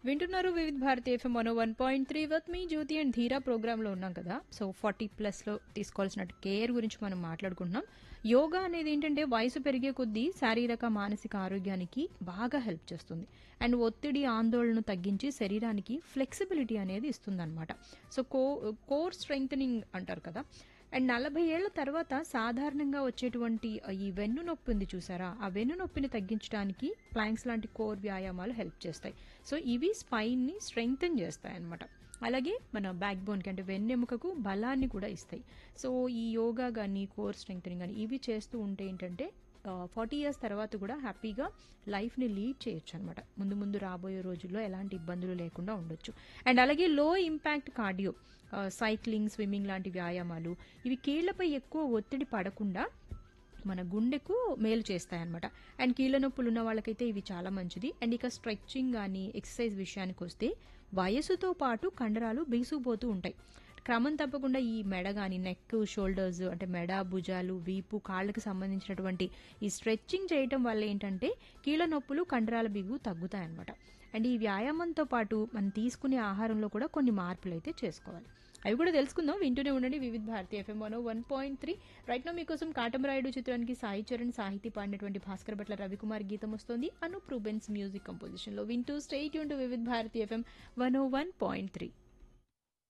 వింటున్నారు Vividh Bharati FM one one point three with me Jyothi and Dheera ప్రోగ్రాంలో ఉన్నాం కదా సో ఫార్టీ ప్లస్లో తీసుకోవాల్సిన కేర్ గురించి మనం మాట్లాడుకుంటున్నాం యోగా అనేది ఏంటంటే వయసు పెరిగే కొద్దీ శారీరక మానసిక ఆరోగ్యానికి బాగా హెల్ప్ చేస్తుంది అండ్ ఒత్తిడి ఆందోళనను తగ్గించి శరీరానికి ఫ్లెక్సిబిలిటీ అనేది ఇస్తుందన్నమాట సో కో కోర్ స్ట్రెంగ్ అంటారు కదా అండ్ నలభై ఏళ్ల తర్వాత సాధారణంగా వచ్చేటువంటి ఈ వెన్ను నొప్పి ఉంది చూసారా ఆ వెన్ను నొప్పిని తగ్గించడానికి ప్లాంక్స్ లాంటి కోర్ వ్యాయామాలు హెల్ప్ చేస్తాయి సో ఇవి స్పైన్ని స్ట్రెంగ్తన్ చేస్తాయి అన్నమాట అలాగే మన బ్యాక్ బోన్కి అంటే వెన్నెముకకు బలాన్ని కూడా ఇస్తాయి సో ఈ యోగా కానీ కోర్ స్ట్రెంగ్తనింగ్ కానీ ఇవి చేస్తూ ఉంటే ఏంటంటే ఫార్టీ ఇయర్స్ తర్వాత కూడా హ్యాపీగా లైఫ్ని లీడ్ చేయొచ్చు అనమాట ముందు ముందు రాబోయే రోజుల్లో ఎలాంటి ఇబ్బందులు లేకుండా ఉండొచ్చు అండ్ అలాగే లో ఇంపాక్ట్ కార్డియో సైక్లింగ్ స్విమ్మింగ్ లాంటి వ్యాయామాలు ఇవి కీళ్లపై ఎక్కువ ఒత్తిడి పడకుండా మన గుండెకు మేలు చేస్తాయన్నమాట అండ్ కీళ్ళ నొప్పులు ఉన్న వాళ్ళకైతే ఇవి చాలా మంచిది అండ్ ఇక స్ట్రెచ్చింగ్ కానీ ఎక్సర్సైజ్ విషయానికి వస్తే వయసుతో పాటు కండరాలు బిగుసుకుపోతూ ఉంటాయి క్రమం తప్పకుండా ఈ మెడ కానీ నెక్ షోల్డర్స్ అంటే మెడ భుజాలు వీపు కాళ్ళకి సంబంధించినటువంటి ఈ స్ట్రెచ్చింగ్ చేయటం వల్ల ఏంటంటే కీళ్ళ నొప్పులు కండరాల బిగు తగ్గుతాయన్నమాట అండ్ ఈ వ్యాయామంతో పాటు మనం తీసుకునే ఆహారంలో కూడా కొన్ని మార్పులు అయితే చేసుకోవాలి అవి కూడా తెలుసుకుందాం వింటూనే ఉండండి Vividh Bharati FM one one point three right now మీకోసం కాటమరాయుడు చిత్రానికి సాయి చరణ్ సాహితీ పాడినటువంటి భాస్కర్ భట్ల రవికుమార్ గీతం వస్తోంది అను ప్రూబెన్స్ మ్యూజిక్ కంపోజిషన్ లో వింటూ స్టేట్ యూన్ to Vividh Bharati FM one one point three